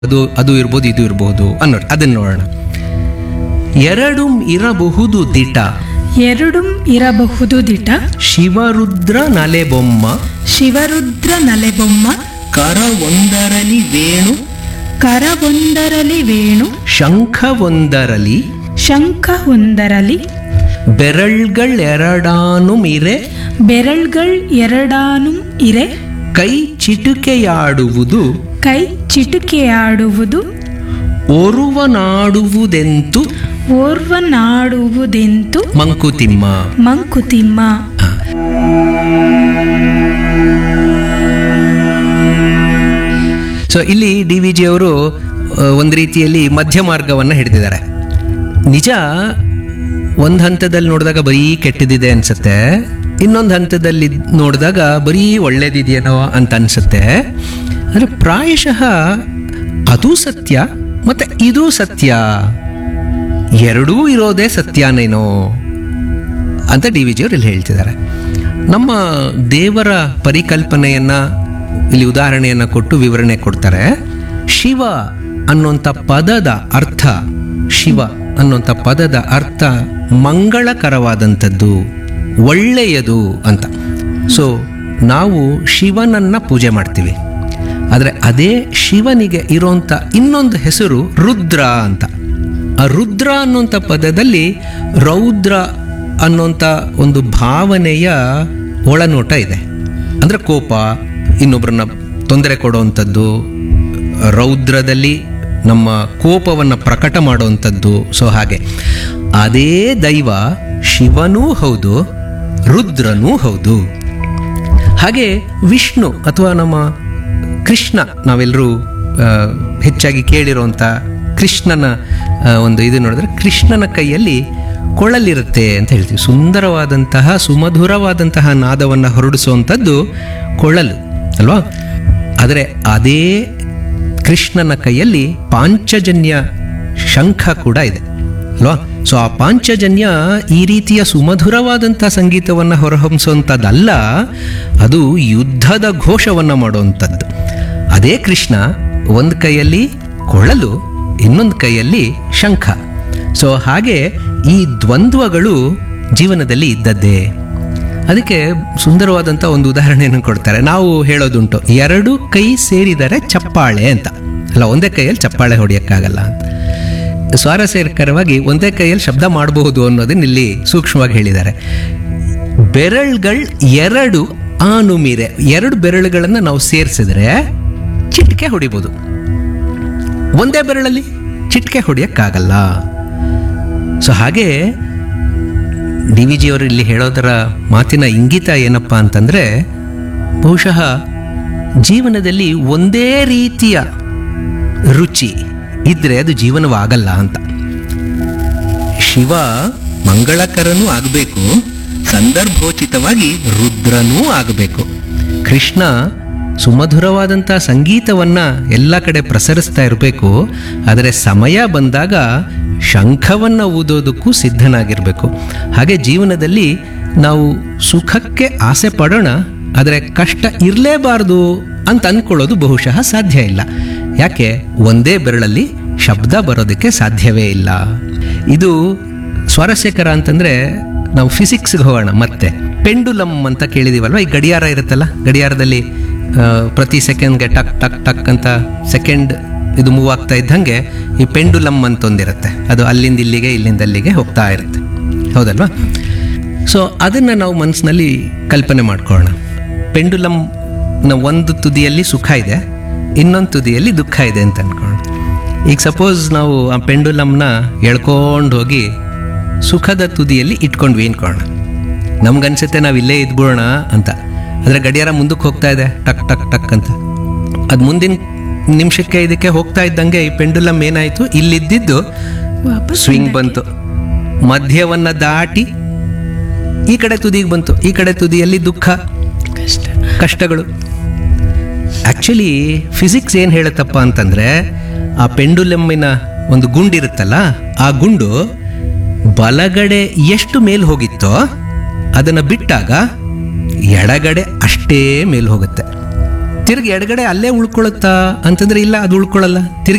ಅದು ಅದು ಇರ್ಬೋದು ಇದು ಇರಬಹುದು ಅನ್ನೋದು ಅದನ್ನ ನೋಡೋಣ ಎರಡು ಇರಬಹುದು ದಿಟ ಎರಡು ಇರಬಹುದು ದಿಟ ಶಿವರುದ್ರ ನಲೆಬೊಮ್ಮ ಶಿವರುದ್ರ ನಲೆಬೊಮ್ಮ ಕರ ಒಂದರಲಿ ವೇಣು ಕರವೊಂದರಲಿ ವೇಣು ಶಂಖವೊಂದರಲಿ ಶಂಖ ಒಂದರಲಿ ಬೆರಳ್ಗಳೆರಡಾನು ಮಿರೆ ಬೆರಳ್ಗಳ್ ಎರಡಾನು ಇರೆ ಕೈ ಚಿಟುಕೆಯಾಡುವುದು ಕೈ ಚಿಟುಕೆಯಾಡುವುದು ಒರುವನಾಡುವುದೆಂತು ಓರ್ವನಾಡುವುದೆಂತು ಮಂಕುತಿಮ್ಮ ಮಂಕುತಿಮ್ಮ ಸೊ ಇಲ್ಲಿ ಡಿ ವಿ ಜಿ ಅವರು ಒಂದು ರೀತಿಯಲ್ಲಿ ಮಧ್ಯ ಮಾರ್ಗವನ್ನು ಹಿಡಿದಿದ್ದಾರೆ ನಿಜ ಒಂದು ಹಂತದಲ್ಲಿ ನೋಡಿದಾಗ ಬರೀ ಕೆಟ್ಟದಿದೆ ಅನ್ಸುತ್ತೆ ಇನ್ನೊಂದು ಹಂತದಲ್ಲಿ ನೋಡಿದಾಗ ಬರೀ ಒಳ್ಳೇದಿದೆಯೇನೋ ಅಂತ ಅನ್ಸುತ್ತೆ ಆದರೆ ಪ್ರಾಯಶಃ ಅದು ಸತ್ಯ ಮತ್ತೆ ಇದು ಸತ್ಯ ಎರಡೂ ಇರೋದೇ ಸತ್ಯನೇನೋ ಅಂತ ಡಿ ವಿ ಜಿಯವರು ಇಲ್ಲಿ ಹೇಳ್ತಿದ್ದಾರೆ ನಮ್ಮ ದೇವರ ಪರಿಕಲ್ಪನೆಯನ್ನ ಇಲ್ಲಿ ಉದಾಹರಣೆಯನ್ನ ಕೊಟ್ಟು ವಿವರಣೆ ಕೊಡ್ತಾರೆ ಶಿವ ಅನ್ನುವಂಥ ಪದದ ಅರ್ಥ ಶಿವ ಅನ್ನುವಂಥ ಪದದ ಅರ್ಥ ಮಂಗಳಕರವಾದಂಥದ್ದು ಒಳ್ಳೆಯದು ಅಂತ ಸೊ ನಾವು ಶಿವನನ್ನ ಪೂಜೆ ಮಾಡ್ತೀವಿ ಆದರೆ ಅದೇ ಶಿವನಿಗೆ ಇರೋಂಥ ಇನ್ನೊಂದು ಹೆಸರು ರುದ್ರ ಅಂತ ಆ ರುದ್ರ ಅನ್ನುವಂಥ ಪದದಲ್ಲಿ ರೌದ್ರ ಅನ್ನುವಂಥ ಒಂದು ಭಾವನೆಯ ಒಳನೋಟ ಇದೆ ಅಂದರೆ ಕೋಪ ಇನ್ನೊಬ್ಬರನ್ನ ತೊಂದರೆ ಕೊಡುವಂಥದ್ದು ರೌದ್ರದಲ್ಲಿ ನಮ್ಮ ಕೋಪವನ್ನು ಪ್ರಕಟ ಮಾಡುವಂಥದ್ದು ಸೊ ಹಾಗೆ ಅದೇ ದೈವ ಶಿವನೂ ಹೌದು ರುದ್ರನೂ ಹೌದು ಹಾಗೆ ವಿಷ್ಣು ಅಥವಾ ನಮ್ಮ ಕೃಷ್ಣ ನಾವೆಲ್ಲರೂ ಆ, ಹೆಚ್ಚಾಗಿ ಕೇಳಿರುವಂಥ ಕೃಷ್ಣನ ಆ, ಒಂದು ಇದು ನೋಡಿದ್ರೆ ಕೃಷ್ಣನ ಕೈಯಲ್ಲಿ ಕೊಳಲಿರುತ್ತೆ ಅಂತ ಹೇಳ್ತೀವಿ ಸುಂದರವಾದಂತಹ ಸುಮಧುರವಾದಂತಹ ನಾದವನ್ನು ಹೊರಡಿಸುವಂಥದ್ದು ಕೊಳಲು ಅಲ್ವಾ ಆದರೆ ಅದೇ ಕೃಷ್ಣನ ಕೈಯಲ್ಲಿ ಪಾಂಚಜನ್ಯ ಶಂಖ ಕೂಡ ಇದೆ ಅಲ್ವಾ ಸೊ ಆ ಪಾಂಚಜನ್ಯ ಈ ರೀತಿಯ ಸುಮಧುರವಾದಂಥ ಸಂಗೀತವನ್ನು ಹೊರಹೊಮ್ಮಿಸುವಂಥದ್ದಲ್ಲ ಅದು ಯುದ್ಧದ ಘೋಷವನ್ನು ಮಾಡುವಂಥದ್ದು ಅದೇ ಕೃಷ್ಣ ಒಂದು ಕೈಯಲ್ಲಿ ಕೊಳಲು ಇನ್ನೊಂದು ಕೈಯಲ್ಲಿ ಶಂಖ ಸೊ ಹಾಗೆ ಈ ದ್ವಂದ್ವಗಳು ಜೀವನದಲ್ಲಿ ಇದ್ದದ್ದೇ ಅದಕ್ಕೆ ಸುಂದರವಾದಂಥ ಒಂದು ಉದಾಹರಣೆಯನ್ನು ಕೊಡ್ತಾರೆ ನಾವು ಹೇಳೋದುಂಟು ಎರಡು ಕೈ ಸೇರಿದರೆ ಚಪ್ಪಾಳೆ ಅಂತ ಅಲ್ಲ ಒಂದೇ ಕೈಯಲ್ಲಿ ಚಪ್ಪಾಳೆ ಹೊಡೆಯೋಕ್ಕಾಗಲ್ಲ ಅಂತ ಸ್ವಾರಸ್ಯಕರವಾಗಿ ಒಂದೇ ಕೈಯಲ್ಲಿ ಶಬ್ದ ಮಾಡಬಹುದು ಅನ್ನೋದನ್ನ ಇಲ್ಲಿ ಸೂಕ್ಷ್ಮವಾಗಿ ಹೇಳಿದ್ದಾರೆ ಬೆರಳುಗಳು ಎರಡು ಆನುಮೀರೆ ಎರಡು ಬೆರಳುಗಳನ್ನು ನಾವು ಸೇರಿಸಿದ್ರೆ ಚಿಟಿಕೆ ಹೊಡಿಬೋದು ಒಂದೇ ಬೆರಳಲ್ಲಿ ಚಿಟಿಕೆ ಹೊಡೆಯೋಕ್ಕಾಗಲ್ಲ ಸೊ ಹಾಗೆ ಡಿ ವಿ ಜಿಯವರು ಇಲ್ಲಿ ಹೇಳೋದರ ಮಾತಿನ ಇಂಗಿತ ಏನಪ್ಪ ಅಂತಂದರೆ ಬಹುಶಃ ಜೀವನದಲ್ಲಿ ಒಂದೇ ರೀತಿಯ ರುಚಿ ಇದ್ರೆ ಅದು ಜೀವನವಾಗಲ್ಲ ಅಂತ ಶಿವ ಮಂಗಳಕರನೂ ಆಗಬೇಕು ಸಂದರ್ಭೋಚಿತವಾಗಿ ರುದ್ರನೂ ಆಗಬೇಕು ಕೃಷ್ಣ ಸುಮಧುರವಾದಂಥ ಸಂಗೀತವನ್ನ ಎಲ್ಲ ಕಡೆ ಪ್ರಸರಿಸ್ತಾ ಇರಬೇಕು ಆದರೆ ಸಮಯ ಬಂದಾಗ ಶಂಖವನ್ನು ಊದೋದಕ್ಕೂ ಸಿದ್ಧನಾಗಿರಬೇಕು ಹಾಗೆ ಜೀವನದಲ್ಲಿ ನಾವು ಸುಖಕ್ಕೆ ಆಸೆ ಪಡೋಣ ಆದರೆ ಕಷ್ಟ ಇರಲೇಬಾರ್ದು ಅಂತ ಅಂದ್ಕೊಳ್ಳೋದು ಬಹುಶಃ ಸಾಧ್ಯ ಇಲ್ಲ ಯಾಕೆ ಒಂದೇ ಬೆರಳಲ್ಲಿ ಶಬ್ದ ಬರೋದಕ್ಕೆ ಸಾಧ್ಯವೇ ಇಲ್ಲ ಇದು ಸ್ವಾರಸ್ಯಕರ ಅಂತಂದ್ರೆ ನಾವು ಫಿಸಿಕ್ಸ್ಗೆ ಹೋಗೋಣ ಮತ್ತೆ ಪೆಂಡುಲಮ್ ಅಂತ ಕೇಳಿದೀವಲ್ವ ಈ ಗಡಿಯಾರ ಇರುತ್ತಲ್ಲ ಗಡಿಯಾರದಲ್ಲಿ ಆ, ಪ್ರತಿ ಸೆಕೆಂಡ್ಗೆ ಟಕ್ ಟಕ್ ಟಕ್ ಅಂತ ಸೆಕೆಂಡ್ ಇದು ಮೂವ್ ಆಗ್ತಾ ಇದ್ದಂಗೆ ಈ ಪೆಂಡುಲಮ್ ಅಂತ ಒಂದಿರುತ್ತೆ ಅದು ಅಲ್ಲಿಂದ ಇಲ್ಲಿಗೆ ಇಲ್ಲಿಂದ ಅಲ್ಲಿಗೆ ಹೋಗ್ತಾ ಇರುತ್ತೆ ಹೌದಲ್ವಾ ಸೊ ಅದನ್ನು ನಾವು ಮನಸ್ಸಿನಲ್ಲಿ ಕಲ್ಪನೆ ಮಾಡ್ಕೊಳ್ಳೋಣ ಪೆಂಡುಲಮ್ನ ಒಂದು ತುದಿಯಲ್ಲಿ ಸುಖ ಇದೆ ಇನ್ನೊಂದು ತುದಿಯಲ್ಲಿ ದುಃಖ ಇದೆ ಅಂತ ಅನ್ಕೊಳ್ಳೋಣ ಈಗ ಸಪೋಸ್ ನಾವು ಆ ಪೆಂಡುಲಮ್ನ ಎಳ್ಕೊಂಡು ಹೋಗಿ ಸುಖದ ತುದಿಯಲ್ಲಿ ಇಟ್ಕೊಂಡ್ವಿ ಅನ್ಕೊಳ್ಳೋಣ ನಮ್ಗನ್ಸುತ್ತೆ ನಾವು ಇಲ್ಲೇ ಇದ್ಬಿಡೋಣ ಅಂತ ಆದರೆ ಗಡಿಯಾರ ಮುಂದಕ್ಕೆ ಹೋಗ್ತಾ ಇದೆ ಟಕ್ ಟಕ್ ಟಕ್ ಅಂತ ಅದು ಮುಂದಿನ ನಿಮಿಷಕ್ಕೆ ಇದಕ್ಕೆ ಹೋಗ್ತಾ ಇದ್ದಂಗೆ ಈ ಪೆಂಡುಲಮ್ ಏನಾಯಿತು ಇಲ್ಲಿದ್ದಿದ್ದು ವಾಪಸ್ ಸ್ವಿಂಗ್ ಬಂತು ಮಧ್ಯವನ್ನ ದಾಟಿ ಈ ಕಡೆ ತುದಿಗೆ ಬಂತು ಈ ಕಡೆ ತುದಿಯಲ್ಲಿ ದುಃಖ ಕಷ್ಟ ಕಷ್ಟಗಳು ಆಕ್ಚುಲಿ ಫಿಸಿಕ್ಸ್ ಏನು ಹೇಳುತ್ತಪ್ಪ ಅಂತಂದ್ರೆ ಆ ಪೆಂಡುಲಮ್ಮಿನ ಒಂದು ಗುಂಡಿರುತ್ತಲ್ಲ ಆ ಗುಂಡು ಬಲಗಡೆ ಎಷ್ಟು ಮೇಲ್ ಹೋಗಿತ್ತೋ ಅದನ್ನು ಬಿಟ್ಟಾಗ ಎಡಗಡೆ ಅಷ್ಟೇ ಮೇಲ್ ಹೋಗುತ್ತೆ ತಿರ್ಗಿ ಎಡಗಡೆ ಅಲ್ಲೇ ಉಳ್ಕೊಳುತ್ತಾ ಅಂತಂದ್ರೆ ಇಲ್ಲ ಅದು ಉಳ್ಕೊಳ್ಳಲ್ಲ ತಿರ್ಗಿ